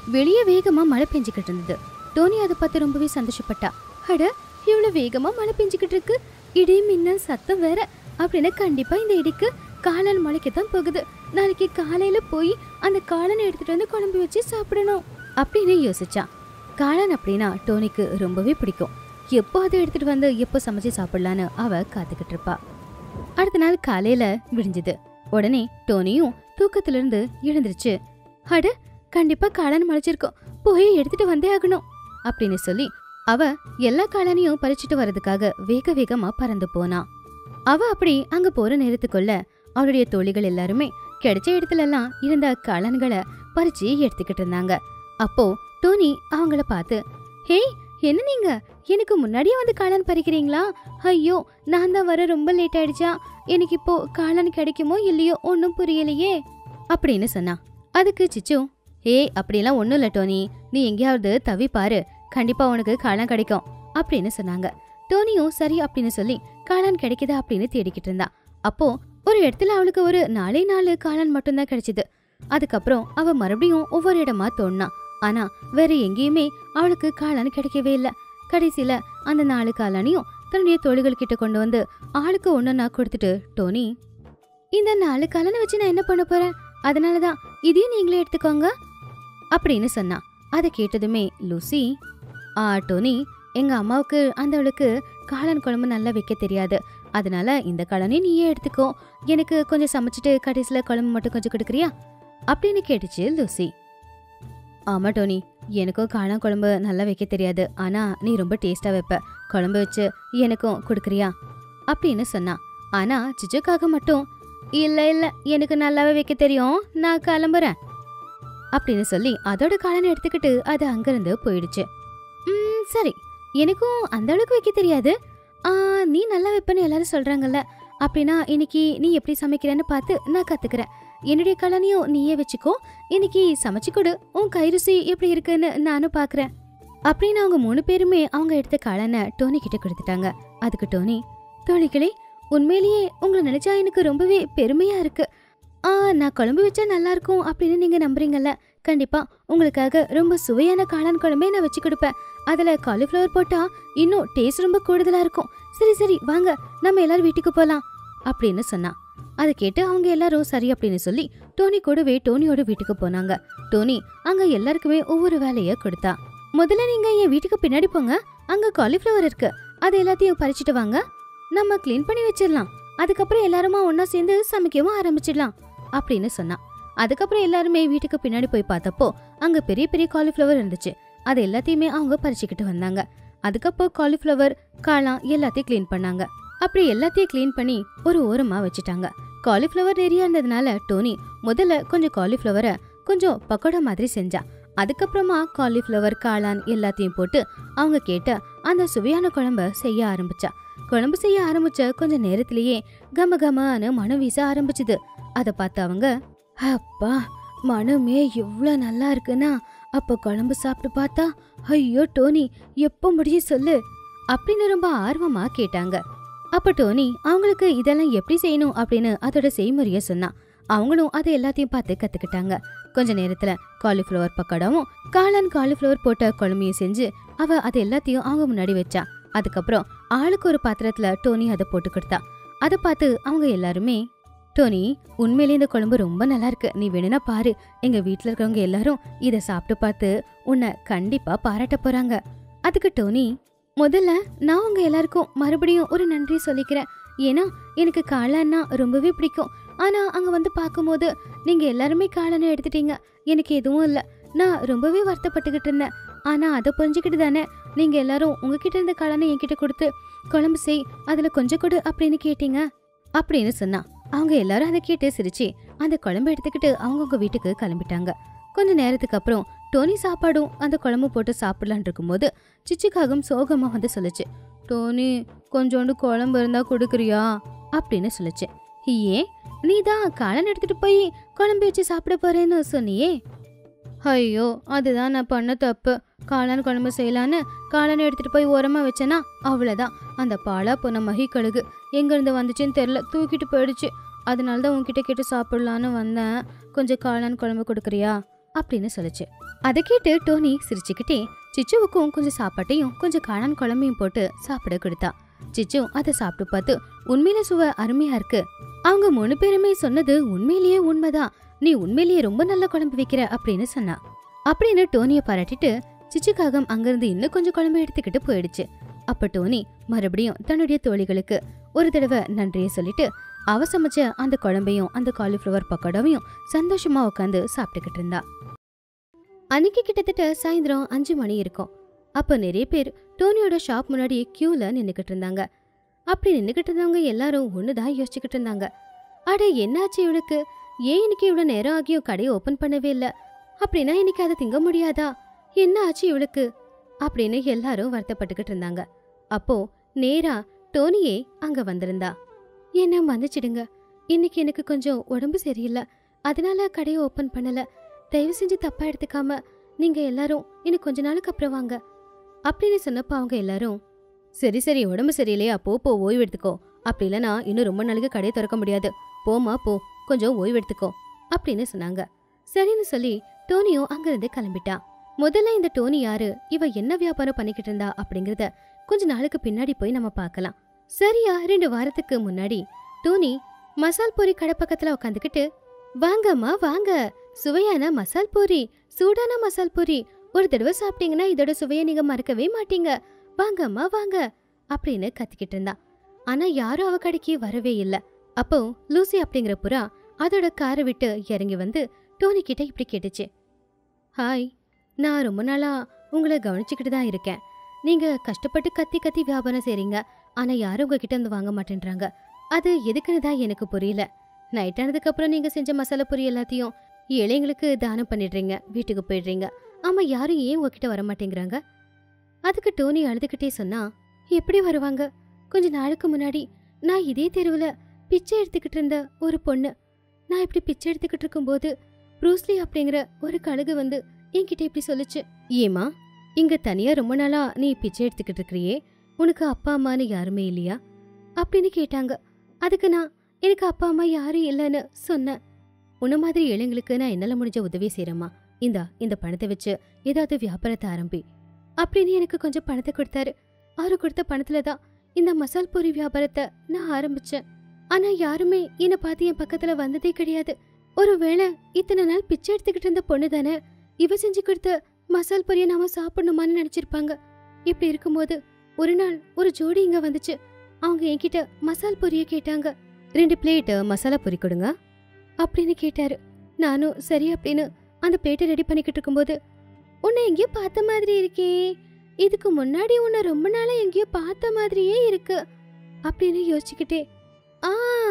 வெளியே வேகமா மழை பெஞ்சுக்கிட்டு இருந்தது டோனி அதை பார்த்து ரொம்பவே சந்தோஷப்பட்டா அட இவ்வளவு வேகமா மழை பெஞ்சுக்கிட்டு இருக்கு இடி மின்னல் சத்தம் வேற அப்படின்னு கண்டிப்பா இந்த இடிக்கு காளான் முளைக்க தான் போகுது நாளைக்கு காலையில போய் அந்த காளானை எடுத்துட்டு வந்து குழம்பு வச்சு சாப்பிடணும் அப்படின்னு யோசிச்சா காளான் அப்படின்னா டோனிக்கு ரொம்பவே பிடிக்கும் எப்போ அதை எடுத்துட்டு வந்து எப்போ சமைச்சு சாப்பிடலான்னு அவ காத்துக்கிட்டு இருப்பா அடுத்த நாள் காலையில விடிஞ்சது உடனே டோனியும் தூக்கத்துல இருந்து எழுந்திருச்சு அட கண்டிப்பா காளான் முளைச்சிருக்கோம் போய் எடுத்துட்டு வந்தே ஆகணும் அப்படின்னு சொல்லி அவ எல்லா காளானையும் பறிச்சுட்டு வர்றதுக்காக வேக வேகமா பறந்து போனா அவ அப்படி அங்க போற நேரத்துக்குள்ள அவளுடைய தோழிகள் எல்லாருமே கிடைச்ச இடத்துல எல்லாம் இருந்த காளான்களை பறிச்சு எடுத்துக்கிட்டு இருந்தாங்க அப்போ டோனி அவங்கள பார்த்து ஹேய் என்ன நீங்க எனக்கு முன்னாடியே வந்து காளான் பறிக்கிறீங்களா ஐயோ நான் தான் வர ரொம்ப லேட் ஆயிடுச்சா எனக்கு இப்போ காளான் கிடைக்குமோ இல்லையோ ஒன்றும் புரியலையே அப்படின்னு சொன்னா அதுக்கு சிச்சு ஏய் அப்படிலாம் ஒன்றும் இல்லை டோனி நீ எங்கேயாவது தவி பாரு கண்டிப்பா உனக்கு காளான் கிடைக்கும் அப்படின்னு சொன்னாங்க டோனியும் சரி அப்படின்னு சொல்லி காளான் கிடைக்குதா அப்படின்னு தேடிக்கிட்டு இருந்தா அப்போ ஒரு இடத்துல அவளுக்கு ஒரு நாலே நாலு காளான் மட்டும்தான் கிடைச்சது அதுக்கப்புறம் அவ மறுபடியும் ஒவ்வொரு இடமா தோணுனா ஆனா வேற எங்கேயுமே அவளுக்கு காளான் கிடைக்கவே இல்ல கடைசியில அந்த நாலு காளானையும் தன்னுடைய தோழிகள் கிட்ட கொண்டு வந்து ஆளுக்கு ஒன்னொன்னா கொடுத்துட்டு டோனி இந்த நாலு காளானை வச்சு நான் என்ன பண்ண போறேன் அதனாலதான் இதையும் நீங்களே எடுத்துக்கோங்க அப்படின்னு சொன்னா அதை கேட்டதுமே லூசி ஆ டோனி எங்க அம்மாவுக்கு அந்த அவளுக்கு காளான் குழம்பு நல்லா வைக்க தெரியாது அதனால இந்த காளானையும் நீயே எடுத்துக்கோ எனக்கு கொஞ்சம் சமைச்சிட்டு கடைசியில குழம்பு மட்டும் கொஞ்சம் கொடுக்குறியா அப்படின்னு கேட்டுச்சு லூசி ஆமா டோனி எனக்கும் காளான் குழம்பு நல்லா வைக்க தெரியாது ஆனா நீ ரொம்ப டேஸ்டா வைப்ப குழம்பு வச்சு எனக்கும் கொடுக்குறியா அப்படின்னு சொன்னா ஆனா சிச்சுக்காக மட்டும் இல்ல இல்ல எனக்கு நல்லாவே வைக்க தெரியும் நான் கிளம்புறேன் அப்படின்னு சொல்லி அதோட காளானை எடுத்துக்கிட்டு அது அங்கிருந்து போயிடுச்சு ம் சரி எனக்கும் அந்த அளவுக்கு வைக்க தெரியாது ஆ, நீ நல்லா வைப்பேன்னு எல்லாரும் சொல்றாங்கல்ல அப்படின்னா இன்னைக்கு நீ எப்படி சமைக்கிறேன்னு பார்த்து நான் கத்துக்கிறேன் என்னுடைய கலனையும் நீயே வச்சுக்கோ இன்னைக்கு சமைச்சு கொடு உன் கைருசி எப்படி இருக்குன்னு நானும் பார்க்கறேன் அப்படின்னு அவங்க மூணு பேருமே அவங்க எடுத்த காளானை டோனி கிட்ட கொடுத்துட்டாங்க அதுக்கு டோனி தோழிகளே உண்மையிலேயே உங்களை நினைச்சா எனக்கு ரொம்பவே பெருமையா இருக்கு ஆ நான் குழம்பு வச்சா நல்லா இருக்கும் அப்படின்னு நீங்க நம்புறீங்கல்ல கண்டிப்பா உங்களுக்காக ரொம்ப சுவையான காளான் குழம்பே நான் வச்சு கொடுப்பேன் அதுல காலிஃப்ளவர் போட்டா இன்னும் டேஸ்ட் ரொம்ப கூடுதலா இருக்கும் சரி சரி வாங்க நம்ம எல்லாரும் வீட்டுக்கு போலாம் அப்படின்னு சொன்னா அதை கேட்டு அவங்க எல்லாரும் சரி அப்படின்னு சொல்லி டோனி கூடவே டோனியோட வீட்டுக்கு போனாங்க டோனி அங்க எல்லாருக்குமே ஒவ்வொரு வேலைய கொடுத்தா முதல்ல நீங்க என் வீட்டுக்கு பின்னாடி போங்க அங்க காலிஃப்ளவர் இருக்கு அது எல்லாத்தையும் பறிச்சுட்டு வாங்க நம்ம க்ளீன் பண்ணி வச்சிடலாம் அதுக்கப்புறம் எல்லாருமா ஒண்ணா சேர்ந்து சமைக்கவும் ஆரம்பிச்சிடலாம் அப்படின்னு சொன்னா அதுக்கப்புறம் எல்லாருமே வீட்டுக்கு பின்னாடி போய் பார்த்தப்போ அங்க பெரிய பெரிய காலிஃப்ளவர் இருந்துச்சு அது எல்லாத்தையுமே அவங்க பறிச்சுக்கிட்டு வந்தாங்க அதுக்கப்புறம் காலிஃப்ளவர் காளான் எல்லாத்தையும் க்ளீன் பண்ணாங்க அப்படி எல்லாத்தையும் க்ளீன் பண்ணி ஒரு ஓரமா வச்சுட்டாங்க காலிஃப்ளவர் நிறைய இருந்ததுனால டோனி முதல்ல கொஞ்சம் காலிஃப்ளவரை கொஞ்சம் பக்கோடா மாதிரி செஞ்சா அதுக்கப்புறமா காலிஃப்ளவர் காளான் எல்லாத்தையும் போட்டு அவங்க கேட்ட அந்த சுவையான குழம்ப செய்ய ஆரம்பிச்சா குழம்பு செய்ய ஆரம்பிச்ச கொஞ்ச நேரத்திலேயே கம கமன்னு மனம் வீச ஆரம்பிச்சுது அதை பார்த்து அவங்க அப்பா மனமே இவ்வளோ நல்லா இருக்குன்னா அப்போ குழம்பு சாப்பிட்டு பார்த்தா ஐயோ டோனி எப்போ முடியும் சொல்லு அப்படின்னு ரொம்ப ஆர்வமா கேட்டாங்க அப்ப டோனி அவங்களுக்கு இதெல்லாம் எப்படி செய்யணும் அப்படின்னு அதோட செய்முறைய சொன்னா அவங்களும் அதை எல்லாத்தையும் பார்த்து கத்துக்கிட்டாங்க கொஞ்ச நேரத்துல காலிஃப்ளவர் பக்கோடாவும் காளான் காலிஃப்ளவர் போட்ட குழம்பையும் செஞ்சு அவ அது எல்லாத்தையும் அவங்க முன்னாடி வச்சா அதுக்கப்புறம் ஆளுக்கு ஒரு பாத்திரத்துல டோனி அதை போட்டு கொடுத்தா அதை பார்த்து அவங்க எல்லாருமே டோனி உண்மையிலேயே இந்த குழம்பு ரொம்ப நல்லா இருக்கு நீ வேணும்னா பாரு எங்க வீட்ல இருக்கவங்க எல்லாரும் இதை சாப்பிட்டு பார்த்து உன்னை கண்டிப்பா பாராட்ட போறாங்க அதுக்கு டோனி முதல்ல நான் உங்க எல்லாருக்கும் மறுபடியும் ஒரு நன்றி சொல்லிக்கிறேன் ஏன்னா எனக்கு காளான்னா ரொம்பவே பிடிக்கும் ஆனா அங்க வந்து பார்க்கும்போது நீங்க எல்லாருமே காளானை எடுத்துட்டீங்க எனக்கு எதுவும் இல்ல நான் ரொம்பவே வருத்தப்பட்டுக்கிட்டு இருந்தேன் ஆனா அதை புரிஞ்சுக்கிட்டு தானே நீங்க எல்லாரும் உங்ககிட்ட இருந்த காளானை என்கிட்ட கொடுத்து குழம்பு செய் அதுல கொஞ்சம் கொடு அப்படின்னு கேட்டீங்க அப்படின்னு சொன்னா அவங்க எல்லாரும் அதை கேட்டு சிரிச்சு அந்த குழம்பு எடுத்துக்கிட்டு அவங்கவுங்க வீட்டுக்கு கிளம்பிட்டாங்க கொஞ்ச நேரத்துக்கு அப்புறம் டோனி சாப்பாடும் அந்த குழம்பு போட்டு சாப்பிடலான் இருக்கும்போது சிச்சுக்காகம் சோகமா வந்து சொல்லுச்சு டோனி கொஞ்சோண்டு குழம்பு இருந்தா கொடுக்குறியா அப்படின்னு சொல்லுச்சு ஏன் நீ தான் காளான் எடுத்துட்டு போய் குழம்பு வச்சு சாப்பிட போறேன்னு சொன்னியே ஐயோ அதுதான் நான் பண்ண தப்பு காளான் குழம்பு செய்யலான்னு காளான் எடுத்துட்டு போய் ஓரமா வச்சேனா அவ்வளவுதான் அந்த பாலா போன மகி கழுகு எங்கேருந்து வந்துச்சுன்னு தெரில தூக்கிட்டு போயிடுச்சு அதனால தான் உன்கிட்ட கேட்டு சாப்பிடலான்னு வந்தேன் கொஞ்சம் காளான் குழம்பு கொடுக்குறியா அப்படின்னு சொல்லுச்சு அதை கேட்டு டோனி சிரிச்சுக்கிட்டே சிச்சுவுக்கும் கொஞ்சம் சாப்பாட்டையும் கொஞ்சம் காளான் குழம்பையும் போட்டு சாப்பிட கொடுத்தா சிச்சு அதை சாப்பிட்டு பார்த்து உண்மையில சுவை அருமையா இருக்கு அவங்க மூணு பேருமே சொன்னது உண்மையிலேயே உண்மைதான் நீ உண்மையிலேயே ரொம்ப நல்ல குழம்பு வைக்கிற அப்படின்னு சொன்னா அப்படின்னு டோனிய பாராட்டிட்டு சிச்சுக்காகம் அங்கிருந்து இன்னும் கொஞ்சம் குழம்பு எடுத்துக்கிட்டு போயிடுச்சு அப்ப டோனி மறுபடியும் தன்னுடைய தோழிகளுக்கு ஒரு தடவை நன்றியை சொல்லிட்டு அவ சமைச்ச அந்த குழம்பையும் அந்த காலிஃப்ளவர் பக்கோடாவையும் சந்தோஷமா உட்காந்து சாப்பிட்டுக்கிட்டு இருந்தா அன்னைக்கு கிட்டத்தட்ட சாயந்தரம் அஞ்சு மணி இருக்கும் அப்போ நிறைய பேர் டோனியோட ஷாப் முன்னாடி கியூல நின்னுக்கிட்டு இருந்தாங்க அப்படி நின்னுக்கிட்டு இருந்தவங்க எல்லாரும் ஒண்ணுதான் யோசிச்சுக்கிட்டு இருந்தாங்க அட என்னாச்சு இவளுக்கு ஏன் இன்னைக்கு இவ்வளவு நேரம் ஆகியும் கடையை ஓபன் பண்ணவே இல்ல அப்படின்னா இன்னைக்கு அதை திங்க முடியாதா என்ன ஆச்சு இவளுக்கு அப்படின்னு எல்லாரும் வருத்தப்பட்டுக்கிட்டு இருந்தாங்க அப்போ நேரா டோனியே அங்க வந்திருந்தா என்ன மன்னிச்சிடுங்க இன்னைக்கு எனக்கு கொஞ்சம் உடம்பு சரியில்லை அதனால கடையை ஓபன் பண்ணல தயவு செஞ்சு தப்பா எடுத்துக்காம நீங்க எல்லாரும் இன்னும் கொஞ்ச நாளுக்கு அப்புறம் வாங்க அப்படின்னு சொன்னப்ப அவங்க எல்லாரும் சரி சரி உடம்பு சரியில்லையா போ போ ஓய்வு எடுத்துக்கோ அப்படி இல்லைனா இன்னும் ரொம்ப நாளைக்கு கடையை திறக்க முடியாது போமா போ கொஞ்சம் ஓய்வு எடுத்துக்கோ அப்படின்னு சொன்னாங்க சரின்னு சொல்லி டோனியும் அங்கிருந்து கிளம்பிட்டான் முதல்ல இந்த டோனி யாரு இவ என்ன வியாபாரம் பண்ணிக்கிட்டு இருந்தா அப்படிங்கறத கொஞ்ச நாளுக்கு பின்னாடி போய் நம்ம பார்க்கலாம் சரியா ரெண்டு வாரத்துக்கு முன்னாடி டோனி மசால் பூரி கடை பக்கத்துல உட்காந்துக்கிட்டு வாங்கம்மா வாங்க சுவையான மசால் பூரி சூடான மசால் பூரி ஒரு தடவை சாப்பிட்டீங்கன்னா இதோட சுவையை நீங்க மறக்கவே மாட்டீங்க வாங்கம்மா வாங்க அப்படின்னு கத்திக்கிட்டு இருந்தா ஆனா யாரும் அவ கடைக்கு வரவே இல்ல அப்போ லூசி அப்படிங்கிற புறா அதோட காரை விட்டு இறங்கி வந்து டோனி கிட்ட இப்படி கேட்டுச்சு ஹாய் நான் ரொம்ப நாளா உங்களை கவனிச்சுக்கிட்டு தான் இருக்கேன் நீங்க கஷ்டப்பட்டு கத்தி கத்தி வியாபாரம் செய்றீங்க ஆனா யாரும் உங்ககிட்ட வந்து வாங்க மாட்டேன்றாங்க அது எதுக்குன்னு தான் எனக்கு புரியல நைட் ஆனதுக்கு அப்புறம் நீங்க செஞ்ச மசாலா பொரி எல்லாத்தையும் ஏழைங்களுக்கு தானம் பண்ணிடுறீங்க வீட்டுக்கு போயிடுறீங்க ஆமா யாரும் ஏன் உங்ககிட்ட வர மாட்டேங்கிறாங்க அதுக்கு டோனி அழுதுகிட்டே சொன்னா எப்படி வருவாங்க கொஞ்ச நாளுக்கு முன்னாடி நான் இதே தெருவுல பிச்சை எடுத்துக்கிட்டு இருந்த ஒரு பொண்ணு நான் இப்படி பிச்சை எடுத்துக்கிட்டு இருக்கும்போது ப்ரூஸ்லி அப்படிங்கிற ஒரு கழுகு வந்து என்கிட்ட இப்படி சொல்லுச்சு ஏமா இங்க தனியா ரொம்ப நாளா நீ பிச்சை எடுத்துக்கிட்டு இருக்கிறியே உனக்கு அப்பா அம்மான்னு யாருமே இல்லையா அப்படின்னு கேட்டாங்க அதுக்கு நான் எனக்கு அப்பா அம்மா யாரும் இல்லைன்னு சொன்னேன் உன்ன மாதிரி இளைஞர்களுக்கு நான் என்னால முடிஞ்ச உதவி செய்யறேம்மா இந்தா இந்த பணத்தை வச்சு ஏதாவது வியாபாரத்தை ஆரம்பி அப்படின்னு எனக்கு கொஞ்சம் பணத்தை கொடுத்தாரு அவரு கொடுத்த பணத்துல தான் இந்த மசால் பூரி வியாபாரத்தை நான் ஆரம்பிச்சேன் ஆனா யாருமே என்னை பார்த்து என் பக்கத்துல வந்ததே கிடையாது ஒருவேளை இத்தனை நாள் பிச்சை எடுத்துக்கிட்டு இருந்த பொண்ணு தானே இவ செஞ்சு கொடுத்த மசால் பொரியை நாம சாப்பிடணுமான்னு நினைச்சிருப்பாங்க இப்படி இருக்கும்போது ஒரு நாள் ஒரு ஜோடி இங்க வந்துச்சு அவங்க என்கிட்ட மசால் பொரிய கேட்டாங்க ரெண்டு பிளேட் மசாலா பொரி கொடுங்க அப்படின்னு கேட்டாரு நானும் சரி அப்படின்னு அந்த பிளேட்டை ரெடி பண்ணிக்கிட்டு இருக்கும்போது உன்னை எங்கேயோ பார்த்த மாதிரி இருக்கே இதுக்கு முன்னாடி உன்னை ரொம்ப நாளா எங்கேயோ பார்த்த மாதிரியே இருக்கு அப்படின்னு யோசிச்சுக்கிட்டே ஆ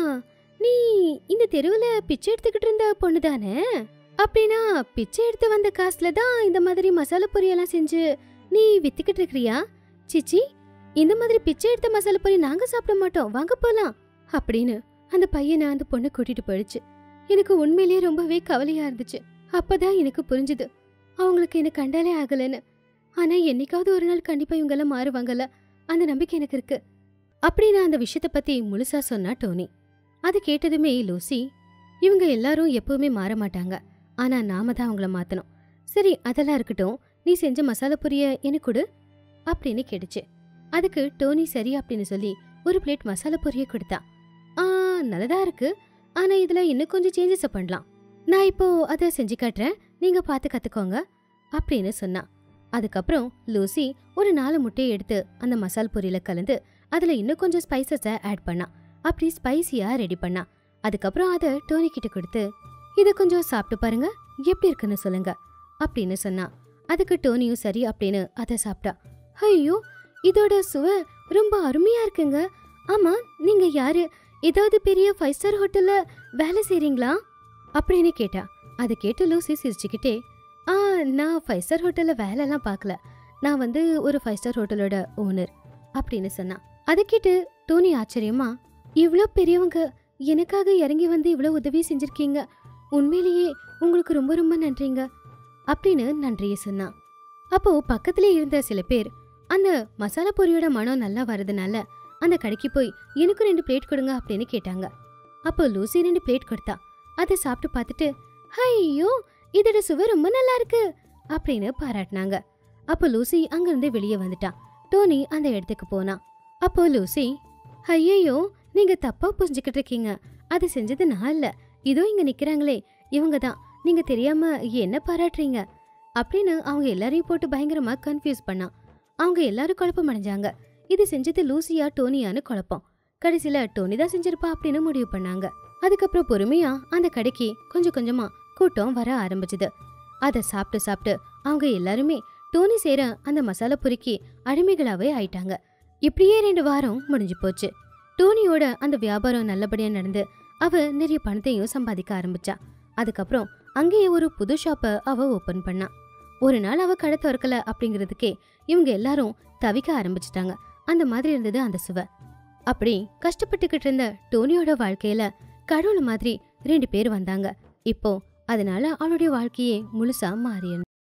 நீ இந்த தெருவுல பிச்சை எடுத்துக்கிட்டு இருந்த பொண்ணு தானே அப்படின்னா பிச்சை எடுத்து வந்த காசுல தான் இந்த மாதிரி மசாலா பொரியெல்லாம் செஞ்சு நீ வித்துக்கிட்டு இருக்கிறியா சிச்சி இந்த மாதிரி பிச்சை எடுத்த மசாலா பொரி நாங்க சாப்பிட மாட்டோம் வாங்க போலாம் அப்படின்னு அந்த பையனை அந்த பொண்ணு கூட்டிட்டு போயிடுச்சு எனக்கு உண்மையிலேயே ரொம்பவே கவலையா இருந்துச்சு அப்பதான் எனக்கு புரிஞ்சுது அவங்களுக்கு என்ன கண்டாலே ஆகலன்னு ஆனா என்னைக்காவது ஒரு நாள் கண்டிப்பா இவங்கெல்லாம் மாறுவாங்கல்ல அந்த நம்பிக்கை எனக்கு இருக்கு அப்படி நான் அந்த விஷயத்த பத்தி முழுசா சொன்னா டோனி அது கேட்டதுமே லூசி இவங்க எல்லாரும் எப்பவுமே மாற மாட்டாங்க ஆனா நாம தான் அவங்கள மாத்தணும் சரி அதெல்லாம் இருக்கட்டும் நீ செஞ்ச மசாலா பொரிய எனக்கு கொடு அப்படின்னு கேட்டுச்சு அதுக்கு டோனி சரி அப்படின்னு சொல்லி ஒரு பிளேட் மசாலா பொரிய கொடுத்தா ஆ நல்லதா இருக்கு ஆனா இதுல இன்னும் கொஞ்சம் சேஞ்சஸ் பண்ணலாம் நான் இப்போ அதை செஞ்சு காட்டுறேன் நீங்க பார்த்து கத்துக்கோங்க அப்படின்னு சொன்னா அதுக்கப்புறம் லூசி ஒரு நாலு முட்டையை எடுத்து அந்த மசால் பொரியில கலந்து அதுல இன்னும் கொஞ்சம் ஸ்பைசஸை ஆட் பண்ணா அப்படி ஸ்பைசியா ரெடி பண்ணா அதுக்கப்புறம் அதை டோனி கிட்ட கொடுத்து இதை கொஞ்சம் சாப்பிட்டு பாருங்க எப்படி இருக்குன்னு சொல்லுங்க அப்படின்னு சொன்னா அதுக்கு டோனியும் சரி அப்படின்னு அதை சாப்பிட்டா ஐயோ இதோட சுவை ரொம்ப அருமையா இருக்குங்க ஆமா நீங்க யாரு ஏதாவது பெரிய ஃபைவ் ஸ்டார் ஹோட்டல்ல வேலை செய்றீங்களா அப்படின்னு கேட்டா அதை கேட்டு லூசி சிரிச்சுக்கிட்டே ஆ நான் ஃபைவ் ஸ்டார் ஹோட்டல்ல வேலைலாம் பார்க்கல நான் வந்து ஒரு ஃபைவ் ஸ்டார் ஹோட்டலோட ஓனர் அப்படின்னு சொன்னா அதை கேட்டு டோனி ஆச்சரியமா இவ்ளோ பெரியவங்க எனக்காக இறங்கி வந்து இவ்ளோ உதவி செஞ்சிருக்கீங்க உண்மையிலேயே உங்களுக்கு ரொம்ப ரொம்ப நன்றிங்க அப்படின்னு நன்றியை சொன்னா அப்போ பக்கத்திலே இருந்த சில பேர் அந்த மசாலா பொரியோட மனம் நல்லா வரதுனால அந்த கடைக்கு போய் எனக்கு ரெண்டு பிளேட் கொடுங்க அப்படின்னு கேட்டாங்க அப்போ லூசி ரெண்டு பிளேட் கொடுத்தா அதை சாப்பிட்டு பார்த்துட்டு ஐயோ இதோட சுவை ரொம்ப நல்லா இருக்கு அப்படின்னு பாராட்டினாங்க அப்போ லூசி அங்கிருந்து வெளியே வந்துட்டான் டோனி அந்த இடத்துக்கு போனான் அப்போ லூசி ஐயையோ நீங்க தப்பா புரிஞ்சுக்கிட்டு இருக்கீங்க அது செஞ்சது நான் இல்ல இதோ இங்க நிக்கிறாங்களே இவங்க தான் நீங்க தெரியாம என்ன பாராட்டுறீங்க அப்படின்னு அவங்க எல்லாரையும் போட்டு பயங்கரமா கன்ஃபியூஸ் பண்ணான் அவங்க எல்லாரும் குழப்பம் அடைஞ்சாங்க இது செஞ்சது லூசியா டோனியான்னு குழப்பம் கடைசியில டோனி தான் செஞ்சிருப்பா அப்படின்னு முடிவு பண்ணாங்க அதுக்கப்புறம் பொறுமையா அந்த கடைக்கு கொஞ்சம் கொஞ்சமா கூட்டம் வர ஆரம்பிச்சது அதை சாப்பிட்டு சாப்பிட்டு அவங்க எல்லாருமே டோனி சேர அந்த மசாலா பொறுக்கி அடிமைகளாவே ஆயிட்டாங்க இப்படியே ரெண்டு வாரம் முடிஞ்சு போச்சு டோனியோட அந்த வியாபாரம் நல்லபடியா நடந்து அவ நிறைய பணத்தையும் சம்பாதிக்க ஆரம்பிச்சா அதுக்கப்புறம் அங்கேயே ஒரு புது ஷாப்பை அவ ஓபன் பண்ணா ஒரு நாள் அவ கடை திறக்கல அப்படிங்கிறதுக்கே இவங்க எல்லாரும் தவிக்க ஆரம்பிச்சிட்டாங்க அந்த மாதிரி இருந்தது அந்த சுவ அப்படி கஷ்டப்பட்டுக்கிட்டு இருந்த டோனியோட வாழ்க்கையில கடவுள் மாதிரி ரெண்டு பேர் வந்தாங்க இப்போ அதனால அவளுடைய வாழ்க்கையே முழுசா மாறியது